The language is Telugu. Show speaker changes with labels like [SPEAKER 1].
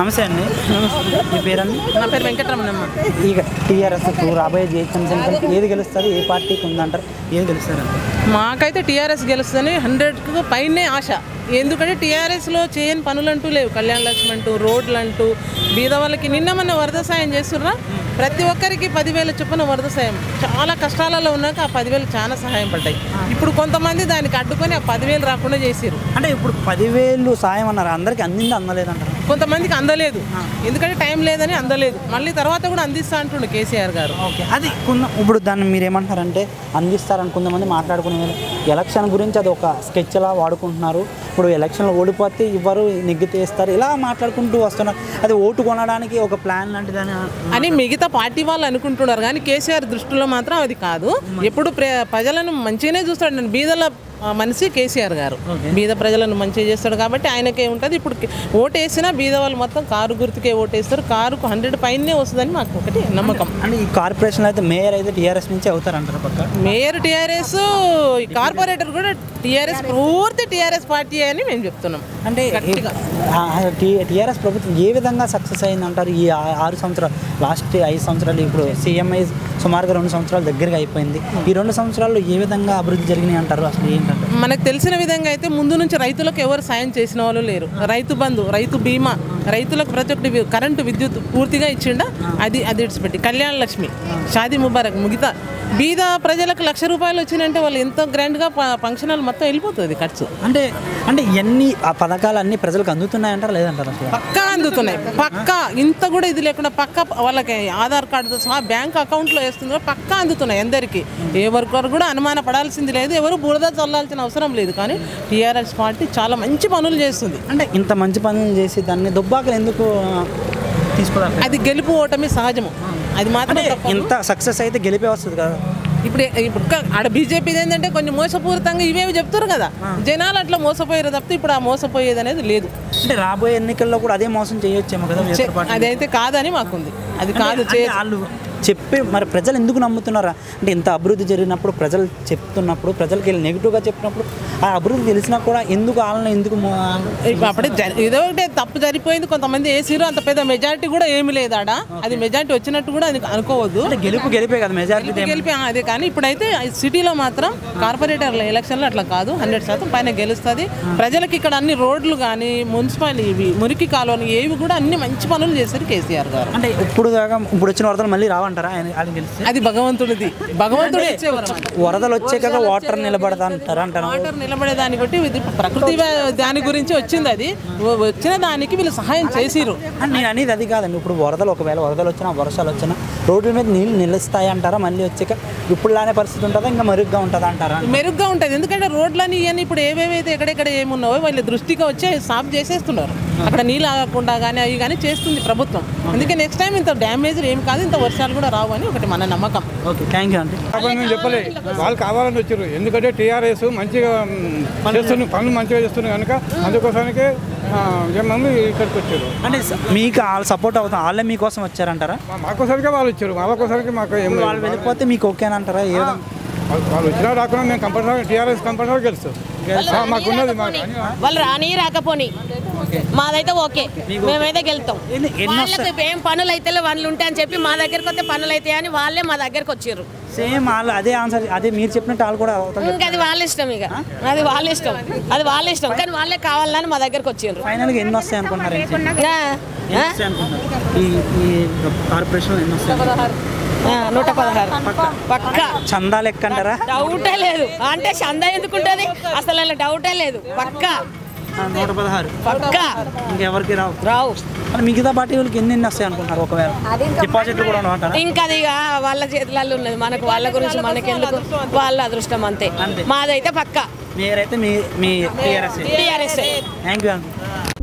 [SPEAKER 1] నమస్తే అండి మీ పేరండి
[SPEAKER 2] నా పేరు వెంకటరమణమ్మ
[SPEAKER 1] ఇక టీఆర్ఎస్ రాబోయే జిహెచ్ఎంసీ ఎన్నికలు ఏది గెలుస్తుంది ఏ పార్టీకి ఉందంటారు ఏది గెలుస్తారంట
[SPEAKER 2] మాకైతే టీఆర్ఎస్ గెలుస్తుందని హండ్రెడ్కు పైనే ఆశ ఎందుకంటే టీఆర్ఎస్లో చేయని పనులంటూ లేవు కళ్యాణ లక్ష్మి అంటూ రోడ్లు అంటూ బీద వాళ్ళకి నిన్న మొన్న వరద సాయం చేస్తుర్రా ప్రతి ఒక్కరికి పదివేల చొప్పున వరద సాయం చాలా కష్టాలలో ఉన్నాక ఆ పదివేలు చాలా సహాయం పడ్డాయి ఇప్పుడు కొంతమంది దానికి అడ్డుకొని ఆ పదివేలు రాకుండా చేసిరు
[SPEAKER 1] అంటే ఇప్పుడు పదివేలు సాయం అన్నారు అందరికి అందింది అందలేదంటారు
[SPEAKER 2] కొంతమందికి అందలేదు ఎందుకంటే టైం లేదని అందలేదు మళ్ళీ తర్వాత కూడా అందిస్తా అంటుండు కేసీఆర్ గారు
[SPEAKER 1] ఓకే అది కొంత ఇప్పుడు దాన్ని మీరు ఏమంటారంటే అందిస్తారని కొంతమంది మాట్లాడుకునే ఎలక్షన్ గురించి అది ఒక స్కెచ్లా వాడుకుంటున్నారు ఇప్పుడు ఎలక్షన్లో ఓడిపోతే ఇవ్వరు నెగ్గితే ఇస్తారు ఇలా మాట్లాడుకుంటూ వస్తున్నారు అది ఓటు కొనడానికి ఒక ప్లాన్ లాంటిదని
[SPEAKER 2] అని మిగతా పార్టీ వాళ్ళు అనుకుంటున్నారు కానీ కేసీఆర్ దృష్టిలో మాత్రం అది కాదు ఎప్పుడు ప్ర- ప్రజలను మంచిగానే చూస్తాడు నేను బీదల ఆ, మనిషి కేసీఆర్ గారు బీద ప్రజలను మంచిగా చేస్తాడు కాబట్టి ఆయనకే ఉంటుంది ఇప్పుడు కి- ఓటు వేసినా బీద వాళ్ళు మొత్తం కారు గుర్తుకే ఓటు వేస్తారు కారుకు హండ్రెడ్ పైనే వస్తుందని మాకు ఒకటి నమ్మకం
[SPEAKER 1] అంటే ఈ కార్పొరేషన్లో అయితే మేయర్ అయితే టీఆర్ఎస్ నుంచి అవుతారంటారు పక్క
[SPEAKER 2] మేయర్ టీఆర్ఎస్ ఈ కార్పొరేటర్ కూడా టీఆర్ఎస్ పూర్తి టీఆర్ఎస్ పార్టీ అని మేము చెప్తున్నాం
[SPEAKER 1] అంటే టీఆర్ఎస్ ప్రభుత్వం ఏ విధంగా సక్సెస్ అయిందంటారు ఈ ఆ- ఆరు సంవత్సరాలు లాస్ట్ ఐదు సంవత్సరాలు ఇప్పుడు సీఎంఐ సుమారుగా రెండు సంవత్సరాలు దగ్గరగా అయిపోయింది ఈ రెండు సంవత్సరాల్లో ఏ విధంగా అభివృద్ధి జరిగినాయి అంటారు అసలు ఏంటంటే
[SPEAKER 2] మనకు తెలిసిన విధంగా అయితే ముందు నుంచి రైతులకు ఎవరు సాయం చేసిన వాళ్ళు లేరు రైతు బంధు రైతు బీమా రైతులకు ప్రతి ఒక్కటి వి- కరెంటు విద్యుత్ పూర్తిగా ఇచ్చిండా అది అది ఇడిచిపెట్టి కళ్యాణ లక్ష్మి షాదీ ముబారక్ మిగతా బీద ప్రజలకు లక్ష రూపాయలు వచ్చినంటే వాళ్ళు ఎంతో గ్రాండ్గా ఫంక్షన్ హాల్ మొత్తం వెళ్ళిపోతుంది ఖర్చు
[SPEAKER 1] అంటే అంటే ఎన్ని ఆ పథకాలు అన్ని ప్రజలకు అందుతున్నాయంటారా లేదంటారు అసలు
[SPEAKER 2] పక్కా అందుతున్నాయి పక్కా ఇంత కూడా ఇది లేకుండా పక్కా వాళ్ళకి ఆధార్ కార్డుతో సహా బ్యాంక్ అకౌంట్లో వేస్తుంది కూడా పక్కా అందుతున్నాయి అందరికీ ఎవరికొరు కూడా అనుమాన పడాల్సింది లేదు ఎవరు బురద చల్లాల్సిన అవసరం లేదు కానీ టీఆర్ఎస్ పార్టీ చాలా మంచి పనులు చేస్తుంది
[SPEAKER 1] అంటే ఇంత మంచి పనులు చేసి దాన్ని దుబ్బాకలు ఎందుకు తీసుకోవాలి
[SPEAKER 2] అది గెలుపు ఓటమి సహజము అది మాత్రం తప్పదు.
[SPEAKER 1] ఇంత సక్సెస్ అయితే గెలిపే వస్తుంది కదా
[SPEAKER 2] ఇప్పుడు ఇప్పుడు క- ఆడ బీజేపీ ఏంటంటే కొంచెం మోసపూరితంగా ఇవేవి చెప్తారు కదా జనాలు అట్లా మోసపోయారు తప్పితే ఇప్పుడు ఆ మోసపోయేది అనేది లేదు
[SPEAKER 1] అంటే రాబోయే ఎన్నికల్లో కూడా అదే మోసం చేయొచ్చేమో కదా
[SPEAKER 2] చే- అదైతే కాదని మాకుంది అది కాదు
[SPEAKER 1] అంటే
[SPEAKER 2] చే
[SPEAKER 1] వాళ్ళు చెప్పి మరి ప్రజలు ఎందుకు నమ్ముతున్నారా అంటే ఇంత అభివృద్ధి జరిగినప్పుడు ప్రజలు చెప్తున్నప్పుడు ప్రజలకి వెళ్ళి నెగిటివ్గా చెప్పినప్పుడు ఆ అభివృద్ధి తెలిసినా కూడా ఎందుకు వాళ్ళని ఎందుకు మో-
[SPEAKER 2] ఇప్పుడు అప్పుడే జరి- ఏదో ఒకటి తప్పు జరిపోయింది కొంతమంది వేసిరు అంత పెద్ద మెజారిటీ కూడా ఏమి లేదు ఆడ అది మెజారిటీ వచ్చినట్టు కూడా అది అనుకోవద్దు
[SPEAKER 1] అంటే గెలుపు గెలిపే కదా మెజారిటీ
[SPEAKER 2] గెలిపి గెలిపి ఆ, అదే కానీ ఇప్పుడైతే ఈ సిటీలో మాత్రం కార్పొరేటర్ల ఎలక్షన్లో అట్లా కాదు హండ్రెడ్ శాతం పైన గెలుస్తుంది ప్రజలకు ఇక్కడ అన్ని రోడ్లు కానీ మున్సిపాలిటీ ఇవి మురికి కాలువలు ఏవి కూడా అన్ని మంచి పనులు చేశారు కేసీఆర్ గారు
[SPEAKER 1] అంటే ఇప్పుడు దాకా ఇప్పుడు వచ్చిన వరదలు మళ్ళీ రావంటారా ఆయన ఆయన గెలిస్తే
[SPEAKER 2] అది భగవంతుడిది భగవంతుడు ఇచ్చేవారు
[SPEAKER 1] వరదలు వచ్చాక వాటర్ నిలబడతా అంటారా అంటారా
[SPEAKER 2] వాటర్ నిలబడే దాన్ని బట్టి ఇది ప్రకృతి వ్య- దాని గురించి వచ్చింది అది వ- వచ్చిన దానికి వీళ్ళు సహాయం చేసిరు
[SPEAKER 1] అని నేను అనేది అది కాదండి ఇప్పుడు వరదలు ఒకవేళ వరదలు వచ్చినా వర్షాలు వచ్చినా రోడ్ల మీద నీళ్ళు నిలుస్తాయి అంటారా మళ్ళీ వచ్చాక ఇప్పుడులానే పరిస్థితి ఉంటుందా ఇంకా మెరుగ్గా ఉంటుందా అంటారా
[SPEAKER 2] మెరుగ్గా ఉంటుంది ఎందుకంటే రోడ్లని ఇవన్నీ ఇప్పుడు ఏవేవైతే ఎక్కడెక్కడ ఏమున్నావో వాళ్ళ దృష్టికి వచ్చి సాఫ్ చేసేస్తున్నారు అక్కడ నీళ్ళు ఆగకుండా కానీ అవి కానీ చేస్తుంది ప్రభుత్వం అందుకే నెక్స్ట్ టైం ఇంత డ్యామేజ్ ఏం కాదు ఇంత వర్షాలు కూడా రావు అని ఒకటి మన నమ్మకం
[SPEAKER 1] ఓకే థ్యాంక్ యూ అండి
[SPEAKER 3] కావాలని మేము చెప్పలే వాళ్ళు కావాలని వచ్చారు ఎందుకంటే టీఆర్ఎస్ మంచిగా మ్, చేస్తున్న పనులు మంచిగా చేస్తున్నారు కనుక అందుకోసానికి ఆ, మంది ఇక్కడికి వచ్చారు
[SPEAKER 1] అంటే స- మీకు వాళ్ళు సపోర్ట్ అవుతాం వాళ్ళే మీకోసం వచ్చారంటారా
[SPEAKER 3] మా- మాకోసానికి వాళ్ళు వచ్చారు వాళ్ళకోసానికి మాకు ఏం లేదు.
[SPEAKER 1] వాళ్ళు వెళ్ళిపోతే మీకు ఓకేనంటారా ఏ విధంగా
[SPEAKER 3] వాళ్ళు వాళ్ళు వచ్చినా రాకుండా మేము కంపల్సరీ టీఆర్ఎస్ కంపల్సరీ గెలుస్తాం ఆ, మాకున్నది మాకు
[SPEAKER 4] వాళ్ళు రాని రాకపోని మాదైతే ఓకే మేమైతే గెలుతాం
[SPEAKER 1] ఎన్ని ఎన్ని
[SPEAKER 4] వాళ్ళకి ఏం పనులు అయితే వాళ్ళు ఉంటాయని చెప్పి మా దగ్గరికి వస్తే పనులు అవుతాయి అని వాళ్ళే మా దగ్గరికి వచ్చారు
[SPEAKER 1] సేమ్ వాళ్ళు అదే ఆన్సర్ అదే మీరు చెప్పినట్టు వాళ్ళు కూడా అవుతారు
[SPEAKER 4] ఇంకా అది వాళ్ళ ఇష్టం ఇక అది వాళ్ళ ఇష్టం అది వాళ్ళ ఇష్టం కానీ వాళ్ళే కావాలని మా దగ్గరికి వచ్చారు
[SPEAKER 1] ఫైనల్గా ఎన్ని వస్తాయి అనుకుంటున్నారు ఏంటి?
[SPEAKER 4] ఆ,
[SPEAKER 1] ఎన్ని వస్తాయి అనుకుంటున్నారు ఈ ఈ కార్పొరేషన్ ఎన్ని వస్తాయి
[SPEAKER 4] ఆ, నూట పదహారు పక్క
[SPEAKER 1] చందా లెక్క అంటారా
[SPEAKER 4] డౌటే లేదు అంటే చందా ఎందుకుంటది అసలు అలా డౌటే లేదు పక్క
[SPEAKER 1] ఆ, నూట పదహారు
[SPEAKER 4] పక్క
[SPEAKER 1] ఇంకెవరికి రావు
[SPEAKER 4] రావు
[SPEAKER 1] మరి మిగతా పార్టీ వాళ్ళకి ఎన్ని ఎన్ని వస్తాయి అనుకుంటున్నారు ఒకవేళ డిపాజిట్లు కూడా ఉండమంటారా
[SPEAKER 4] ఇంకా అది ఇక వాళ్ళ చేతులలో ఉన్నది మనకు వాళ్ళ గురించి మనకెందుకు వాళ్ళ అదృష్టం అంతే మాదైతే పక్క
[SPEAKER 1] మీరైతే మీ మీ టీఆర్ఎస్
[SPEAKER 4] టీఆర్ఎస్
[SPEAKER 1] థ్యాంక్ యూ అండి